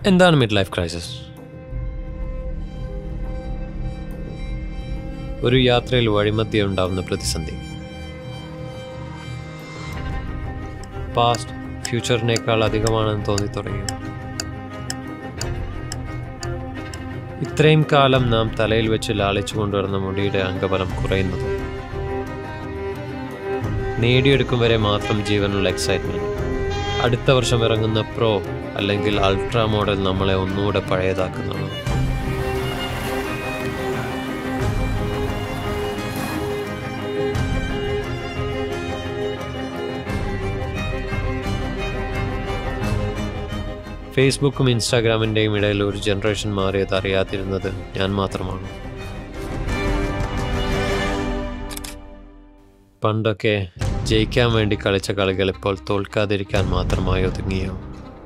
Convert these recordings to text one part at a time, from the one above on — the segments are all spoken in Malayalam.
എന്താണ് മിഡ് ലൈഫ് ക്രൈസിസ് ഒരു യാത്രയിൽ വഴിമധ്യേ ഉണ്ടാവുന്ന പ്രതിസന്ധി പാസ്റ്റ് ഫ്യൂച്ചറിനേക്കാൾ അധികമാണെന്ന് തോന്നി തുടങ്ങി ഇത്രയും കാലം നാം തലയിൽ വെച്ച് ലാളിച്ചു കൊണ്ടുവരുന്ന മുടിയുടെ അംഗബലം കുറയുന്നതും നേടിയെടുക്കും വരെ മാത്രം ജീവനുള്ള എക്സൈറ്റ്മെന്റ് അടുത്ത വർഷം ഇറങ്ങുന്ന പ്രോ അല്ലെങ്കിൽ അൾട്രാ മോഡൽ നമ്മളെ ഒന്നുകൂടെ പഴയതാക്കുന്നതാണ് ഫേസ്ബുക്കും ഇൻസ്റ്റാഗ്രാമിൻ്റെയും ഇടയിൽ ഒരു ജനറേഷൻ മാറിയത് അറിയാതിരുന്നത് ഞാൻ മാത്രമാണ് പണ്ടൊക്കെ ജയിക്കാൻ വേണ്ടി കളിച്ച കളികൾ ഇപ്പോൾ തോൽക്കാതിരിക്കാൻ മാത്രമായി ഒതുങ്ങിയോ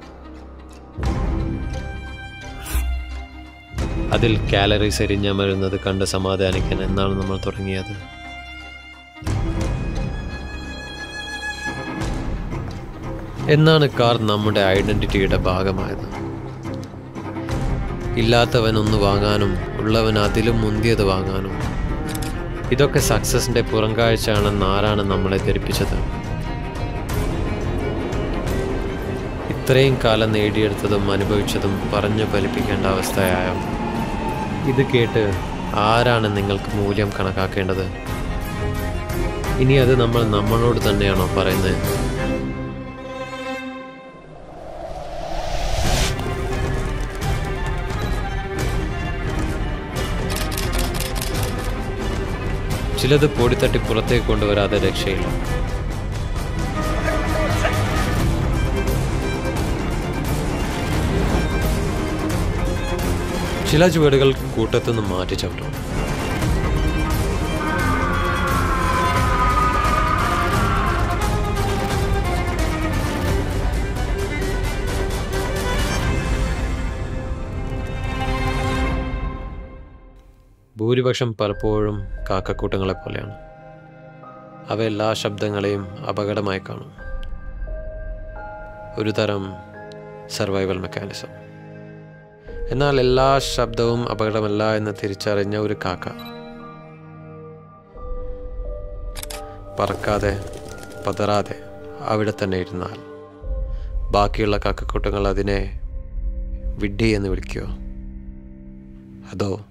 അതിൽ കാലറീസ് എരിഞ്ഞമരുന്നത് കണ്ട് സമാധാനിക്കാൻ എന്നാണ് നമ്മൾ തുടങ്ങിയത് എന്നാണ് കാർ നമ്മുടെ ഐഡന്റിറ്റിയുടെ ഭാഗമായത് ഇല്ലാത്തവൻ ഒന്ന് വാങ്ങാനും ഉള്ളവൻ അതിലും മുന്തിയത് വാങ്ങാനും ഇതൊക്കെ സക്സസിന്റെ പുറംകാഴ്ചയാണെന്ന് ആരാണ് നമ്മളെ ധരിപ്പിച്ചത് ഇത്രയും കാലം നേടിയെടുത്തതും അനുഭവിച്ചതും പറഞ്ഞു ഫലിപ്പിക്കേണ്ട അവസ്ഥയായോ ഇത് കേട്ട് ആരാണ് നിങ്ങൾക്ക് മൂല്യം കണക്കാക്കേണ്ടത് ഇനി അത് നമ്മൾ നമ്മളോട് തന്നെയാണോ പറയുന്നത് ചിലത് പൊടിത്തട്ടി പുറത്തേക്ക് കൊണ്ടുവരാതെ രക്ഷയില്ല ചില ചുവടുകൾ കൂട്ടത്തുനിന്ന് മാറ്റി ചവിട്ടണം ഭൂരിപക്ഷം പലപ്പോഴും കാക്കക്കൂട്ടങ്ങളെ പോലെയാണ് അവ എല്ലാ ശബ്ദങ്ങളെയും അപകടമായി കാണും ഒരു തരം സർവൈവൽ മെക്കാനിസം എന്നാൽ എല്ലാ ശബ്ദവും അപകടമല്ല എന്ന് തിരിച്ചറിഞ്ഞ ഒരു കാക്ക പറക്കാതെ പതറാതെ അവിടെ തന്നെ ഇരുന്നാൽ ബാക്കിയുള്ള കാക്കക്കൂട്ടങ്ങൾ അതിനെ വിഡ്ഢി എന്ന് വിളിക്കുമോ അതോ